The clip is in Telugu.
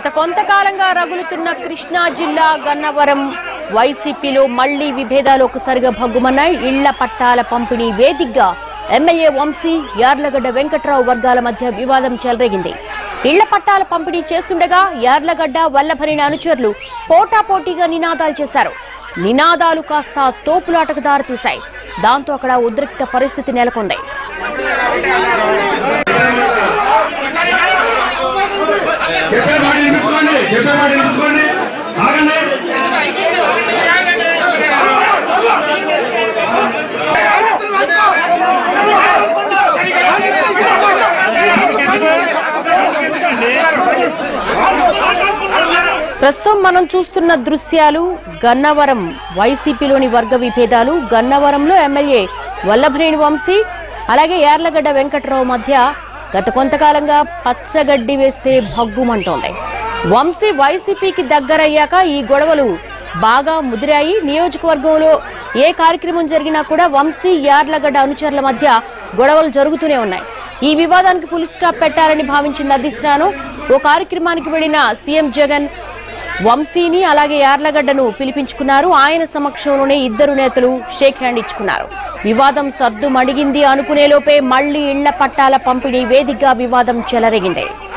గత కొంతకాలంగా రగులుతున్న కృష్ణా జిల్లా గన్నవరం వైసీపీలో మళ్లీ విభేదాలు ఒకసారిగా భగ్గుమన్నాయి ఇళ్ల పట్టాల పంపిణీ వేదికగా ఎమ్మెల్యే వంశీ యార్లగడ్డ వెంకట్రావు వర్గాల మధ్య వివాదం చెలరేగింది ఇళ్ల పట్టాల పంపిణీ చేస్తుండగా యార్లగడ్డ వల్లభరిన అనుచరులు పోటాపోటీగా నినాదాలు చేశారు నినాదాలు కాస్త తోపులాటకు దారితీశాయి దాంతో అక్కడ ఉద్రిక్త పరిస్థితి నెలకొంది చెప్పే మాట వినిపించుకోండి చెప్పే మాట వినిపించుకోండి ఆగండి ప్రస్తుతం మనం చూస్తున్న దృశ్యాలు గన్నవరం వైసీపీలోని వర్గ విభేదాలు గన్నవరంలో ఎమ్మెల్యే వల్లభనేని వంశీ అలాగే యార్లగడ్డ వెంకట్రావు మధ్య గత కొంతకాలంగా పచ్చగడ్డి వేస్తే భగ్గుమంటోంది వంశీ వైసీపీకి దగ్గరయ్యాక ఈ గొడవలు బాగా ముదిరాయి నియోజకవర్గంలో ఏ కార్యక్రమం జరిగినా కూడా వంశీ యార్లగడ్డ అనుచరుల మధ్య గొడవలు జరుగుతూనే ఉన్నాయి ఈ వివాదానికి ఫుల్ స్టాప్ పెట్టాలని భావించిన అధిష్టానం ఓ కార్యక్రమానికి వెళ్లిన సీఎం జగన్ వంశీని అలాగే యార్లగడ్డను పిలిపించుకున్నారు ఆయన సమక్షంలోనే ఇద్దరు నేతలు షేక్ హ్యాండ్ ఇచ్చుకున్నారు వివాదం సర్దు మడిగింది అనుకునే లోపే మళ్లీ ఇళ్ల పట్టాల పంపిణీ వేదికగా వివాదం చెలరేగింది